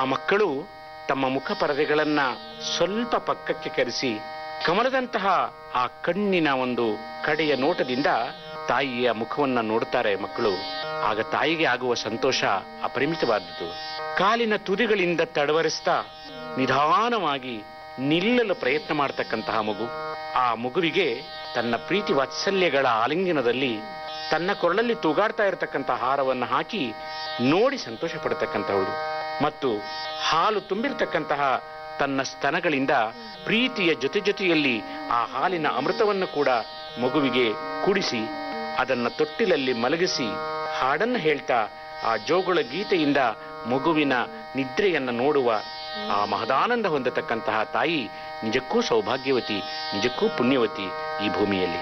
ಮಕ್ಕಳು ತಮ್ಮ ಮುಖ ಪರದೆಗಳನ್ನ ಸ್ವಲ್ಪ ಪಕ್ಕಕ್ಕೆ ಕರೆಸಿ ಕಮಲದಂತಹ ಆ ಕಣ್ಣಿನ ಒಂದು ಕಡೆಯ ನೋಟದಿಂದ ತಾಯಿಯ ಮುಖವನ್ನ ನೋಡುತ್ತಾರೆ ಮಕ್ಕಳು ಆಗ ತಾಯಿಗೆ ಆಗುವ ಸಂತೋಷ ಅಪರಿಮಿತವಾದದ್ದು ಕಾಲಿನ ತುದಿಗಳಿಂದ ತಡವರಿಸ್ತಾ ನಿಧಾನವಾಗಿ ನಿಲ್ಲಲು ಪ್ರಯತ್ನ ಮಾಡತಕ್ಕಂತಹ ಮಗು ಆ ಮಗುವಿಗೆ ತನ್ನ ಪ್ರೀತಿ ವಾತ್ಸಲ್ಯಗಳ ಆಲಿಂಗನದಲ್ಲಿ ತನ್ನ ಕೊರಳಲ್ಲಿ ತೂಗಾಡ್ತಾ ಇರತಕ್ಕಂತಹ ಹಾರವನ್ನು ಹಾಕಿ ನೋಡಿ ಸಂತೋಷ ಪಡತಕ್ಕಂತಹವಳು ಮತ್ತು ಹಾಲು ತುಂಬಿರತಕ್ಕಂತಹ ತನ್ನ ಸ್ತನಗಳಿಂದ ಪ್ರೀತಿಯ ಜೊತೆ ಜೊತೆಯಲ್ಲಿ ಆ ಹಾಲಿನ ಅಮೃತವನ್ನು ಕೂಡ ಮಗುವಿಗೆ ಕುಡಿಸಿ ಅದನ್ನ ತೊಟ್ಟಿಲಲ್ಲಿ ಮಲಗಿಸಿ ಹಾಡನ್ನು ಹೇಳ್ತಾ ಆ ಜೋಗುಳ ಗೀತೆಯಿಂದ ಮಗುವಿನ ನಿದ್ರೆಯನ್ನ ನೋಡುವ ಆ ಮಹದಾನಂದ ಹೊಂದತಕ್ಕಂತಹ ತಾಯಿ ನಿಜಕ್ಕೂ ಸೌಭಾಗ್ಯವತಿ ನಿಜಕ್ಕೂ ಪುಣ್ಯವತಿ ಈ ಭೂಮಿಯಲ್ಲಿ